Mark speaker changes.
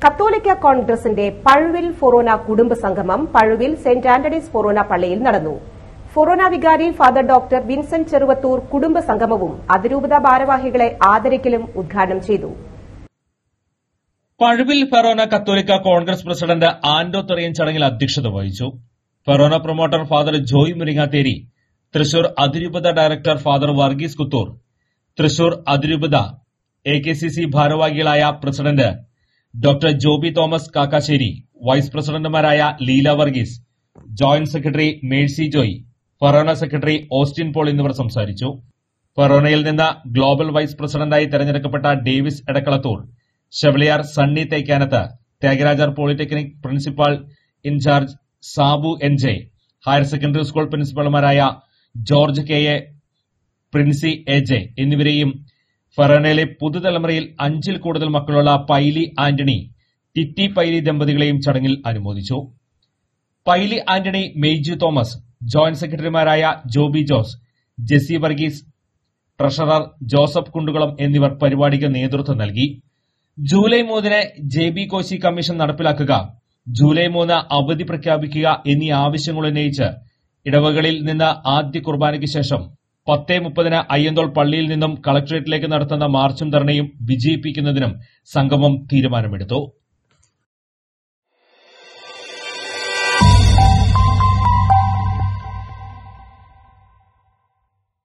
Speaker 1: കത്തോലിക്ക കോൺഗ്രസിന്റെ പഴുവിൽ ഫൊറോന കുടുംബ സംഗമം പഴുവിൽ സെന്റ് ആന്റണീസ് ഫൊറോന പള്ളിയിൽ നടന്നു ഫൊറോന വികാരി ഫാദർ ഡോക്ടർ വിൻസെന്റ് ചെറുവത്തൂർ കുടുംബ സംഗമവും അതിരൂപത ഭാരവാഹികളെ ആദരിക്കലും ഉദ്ഘാടനം ചെയ്തു
Speaker 2: പഴുവിൽ ഫെറോന കത്തോലിക്ക കോൺഗ്രസ് പ്രസിഡന്റ് ആൻഡോ തെറിയൻ ചടങ്ങിൽ അധ്യക്ഷത വഹിച്ചു forane promoter father Joy Muringathery Thrissur അതിരൂപത ഡയറക്ടർ ഫാദർ വർഗീസ് കുത്തൂർ തൃശൂർ അതിരൂപത എ കെ സി സി ഭാരവാഹികളായ president doctor Joby Thomas Kakkassery vice പ്രസിഡന്റുമാരായ Leela Varghese joint secretary Mercy Joy forane secretary Austin Paul എന്നിവർ സംസാരിച്ചു ഫെറോനയിൽ നിന്ന് ഗ്ലോബൽ വൈസ് പ്രസിഡന്റായി തെരഞ്ഞെടുക്കപ്പെട്ട Davis Edakkalathur chevalier Sunny Thekkanath Thyagarajar polytechnic principal in charge Sabu N J higher secondary school പ്രിൻസിപ്പൽമാരായ George K A Princy A J എന്നിവരെയും ഫെറോനയിലെ പുതുതലമുറയിൽ അഞ്ചിൽ കൂടുതൽ മക്കളുള്ള പൈലി ആന്റണി ടിറ്റി പൈലി ദമ്പതികളെയും ചടങ്ങിൽ അനുമോദിച്ചു പൈലി ആന്റണി മെയ്ജു തോമസ് ജോയിന്റ് സെക്രട്ടറിമാരായ ജോബി ജോസ് ജെസി വർഗീസ് ട്രഷറർ ജോസഫ് കുണ്ടുകുളം എന്നിവർ പരിപാടിക്ക് നേതൃത്വം നൽകി ജൂലൈ മൂന്നിന് ജെ ബി കോശി കമ്മീഷൻ നടപ്പിലാക്കുക ജൂലൈ മൂന്ന് അവധി പ്രഖ്യാപിക്കുക എന്നീ ആവശ്യങ്ങൾ ഉന്നയിച്ച് ഇടവകളിൽ നിന്ന് ആദ്യ കുർബാനയ്ക്ക് ശേഷം പത്തേ മുപ്പതിന് അയ്യന്തോൾ പള്ളിയിൽ നിന്നും കളക്ടറേറ്റിലേക്ക് നടത്തുന്ന മാർച്ചും ധർണയും വിജയിപ്പിക്കുന്നതിനും സംഗമം തീരുമാനമെടുത്തു